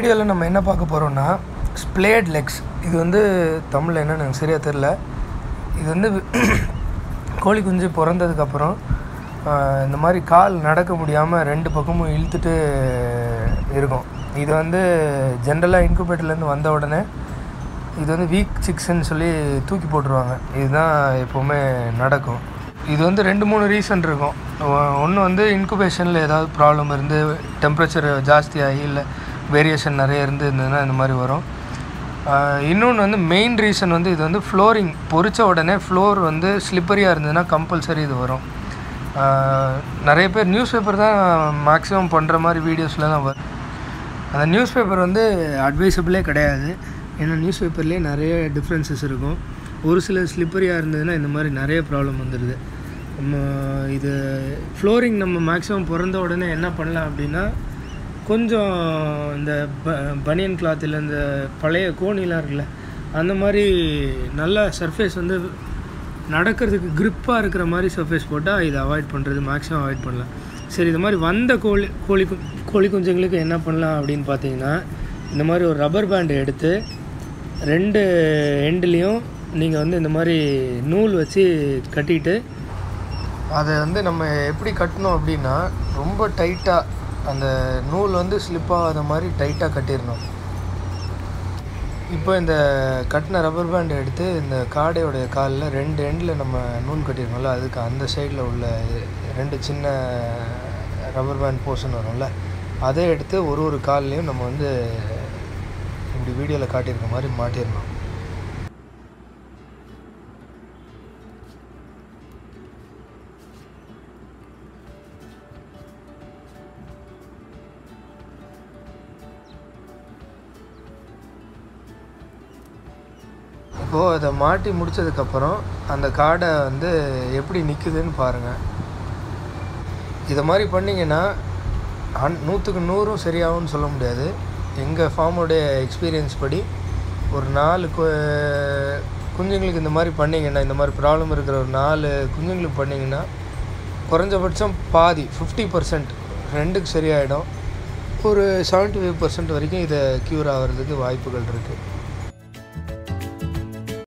வீடியோவில் நம்ம என்ன பார்க்க போகிறோம்னா ஸ்ப்ளேட் லெக்ஸ் இது வந்து தமிழில் என்னன்னு எனக்கு சரியாக தெரில இது வந்து கோழி குஞ்சு பிறந்ததுக்கப்புறம் இந்த மாதிரி கால் நடக்க முடியாமல் ரெண்டு பக்கமும் இழுத்துட்டு இருக்கும் இது வந்து ஜென்ரலாக இன்குபேட்டர்லேருந்து வந்த உடனே இது வந்து வீக் சிக்ஸ்ன்னு சொல்லி தூக்கி போட்டுருவாங்க இதுதான் எப்போவுமே நடக்கும் இது வந்து ரெண்டு மூணு ரீசன் இருக்கும் ஒன்று வந்து இன்குபேஷனில் ஏதாவது ப்ராப்ளம் இருந்து டெம்பரேச்சர் ஜாஸ்தியாகி இல்லை வேரியேஷன் நிறைய இருந்து இருந்ததுன்னா இந்த மாதிரி வரும் இன்னொன்று வந்து மெயின் ரீசன் வந்து இது வந்து ஃப்ளோரிங் பொறிச்ச உடனே ஃப்ளோர் வந்து ஸ்லிப்பரியாக இருந்ததுன்னா கம்பல்சரி இது வரும் ஆஹ் நிறைய பேர் நியூஸ் பேப்பர் தான் மேக்ஸிமம் பண்ணுற மாதிரி வீடியோஸில் தான் வரும் அந்த நியூஸ் பேப்பர் வந்து அட்வைசபிளே கிடையாது ஏன்னா நியூஸ் பேப்பர்லேயே நிறைய டிஃப்ரென்சஸ் இருக்கும் ஒரு சில ஸ்லிப்பரியாக இருந்ததுன்னா இந்த மாதிரி நிறைய ப்ராப்ளம் வந்துடுது நம்ம இது ஃப்ளோரிங் நம்ம மேக்ஸிமம் பிறந்த உடனே என்ன பண்ணலாம் அப்படின்னா கொஞ்சம் இந்த ப பனியன் கிளாத் இல்லை இந்த பழைய கோணிலாம் இருக்குல்ல அந்த மாதிரி நல்ல சர்ஃபேஸ் வந்து நடக்கிறதுக்கு grip-ஆ இருக்கிற மாதிரி சர்ஃபேஸ் போட்டால் இதை அவாய்ட் பண்ணுறது மேக்ஸிமம் அவாய்ட் பண்ணலாம் சரி இது மாதிரி வந்த கோழி கோழி கு கோழி குஞ்சுங்களுக்கு என்ன பண்ணலாம் அப்படின்னு பார்த்தீங்கன்னா இந்த மாதிரி ஒரு ரப்பர் பேண்ட் எடுத்து ரெண்டு எண்ட்லேயும் நீங்கள் வந்து இந்த மாதிரி நூல் வச்சு கட்டிட்டு அதை வந்து நம்ம எப்படி கட்டணும் அப்படின்னா ரொம்ப டைட்டாக அந்த நூல் வந்து ஸ்லிப் ஆகாத மாதிரி டைட்டாக கட்டிடணும் இப்போ இந்த கட்டின ரப்பர் பேண்ட் எடுத்து இந்த காடையோடைய காலில் ரெண்டு எண்டில் நம்ம நூல் கட்டியிருக்கோம்ல அதுக்கு அந்த சைடில் உள்ள ரெண்டு சின்ன ரப்பர் பேண்ட் போர்ஷன் வரும்ல அதை எடுத்து ஒரு ஒரு கால்லையும் நம்ம வந்து இப்படி வீடியோவில் காட்டியிருக்க மாதிரி மாட்டிடணும் இப்போது அதை மாட்டி முடித்ததுக்கப்புறம் அந்த காடை வந்து எப்படி நிற்குதுன்னு பாருங்கள் இதை மாதிரி பண்ணிங்கன்னா ஹன் நூற்றுக்கு நூறும் சரியாகும்னு சொல்ல முடியாது எங்கள் ஃபார்மோடைய எக்ஸ்பீரியன்ஸ் படி ஒரு நாலு கு குஞ்சுங்களுக்கு இந்த மாதிரி பண்ணிங்கன்னா இந்த மாதிரி ப்ராப்ளம் இருக்கிற ஒரு நாலு குஞ்சுங்களுக்கு பண்ணிங்கன்னா குறைஞ்சபட்சம் பாதி ஃபிஃப்டி பர்சன்ட் ரெண்டுக்கு சரியாயிடும் ஒரு செவன்ட்டி ஃபைவ் பர்சன்ட் வரைக்கும் இதை க்யூர் ஆகிறதுக்கு வாய்ப்புகள் இருக்குது